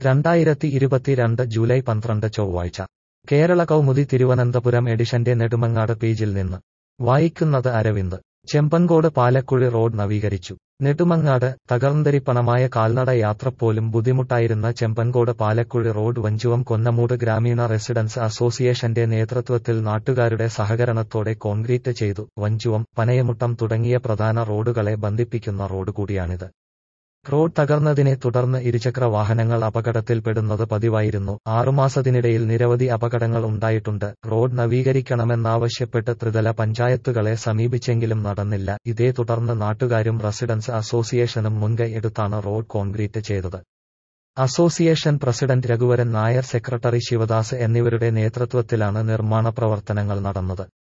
രണ്ടായിരത്തി ഇരുപത്തിരണ്ട് ജൂലൈ പന്ത്രണ്ട് ചൊവ്വാഴ്ച കേരള കൗമുദി തിരുവനന്തപുരം എഡിഷന്റെ നെടുമങ്ങാട് പേജിൽ നിന്ന് വായിക്കുന്നത് അരവിന്ദ് ചെമ്പൻകോട് പാലക്കുഴി റോഡ് നവീകരിച്ചു നെടുമങ്ങാട് തകർന്തരിപ്പണമായ കാൽനട യാത്രപ്പോലും ബുദ്ധിമുട്ടായിരുന്ന ചെമ്പൻകോട് പാലക്കുഴി റോഡ് വഞ്ചുവം കൊന്നമൂട് ഗ്രാമീണ റെസിഡൻസ് അസോസിയേഷന്റെ നേതൃത്വത്തിൽ നാട്ടുകാരുടെ സഹകരണത്തോടെ കോൺക്രീറ്റ് ചെയ്തു വഞ്ചുവം പനയമുട്ടം തുടങ്ങിയ പ്രധാന റോഡുകളെ ബന്ധിപ്പിക്കുന്ന റോഡ് കൂടിയാണിത് റോഡ് തകർന്നതിനെ തുടർന്ന് ഇരുചക്ര വാഹനങ്ങൾ അപകടത്തിൽപ്പെടുന്നത് പതിവായിരുന്നു ആറുമാസത്തിനിടയിൽ നിരവധി അപകടങ്ങൾ ഉണ്ടായിട്ടുണ്ട് റോഡ് നവീകരിക്കണമെന്നാവശ്യപ്പെട്ട് ത്രിതല പഞ്ചായത്തുകളെ സമീപിച്ചെങ്കിലും നടന്നില്ല ഇതേ തുടർന്ന് നാട്ടുകാരും റെസിഡൻസ് അസോസിയേഷനും മുൻകൈ എടുത്താണ് റോഡ് കോൺക്രീറ്റ് ചെയ്തത് association president Raghuvaran Nair secretary Sivadas എന്നിവരുടെ നേതൃത്വത്തിലാണ് നിർമ്മാണ പ്രവർത്തനങ്ങൾ നടന്നത്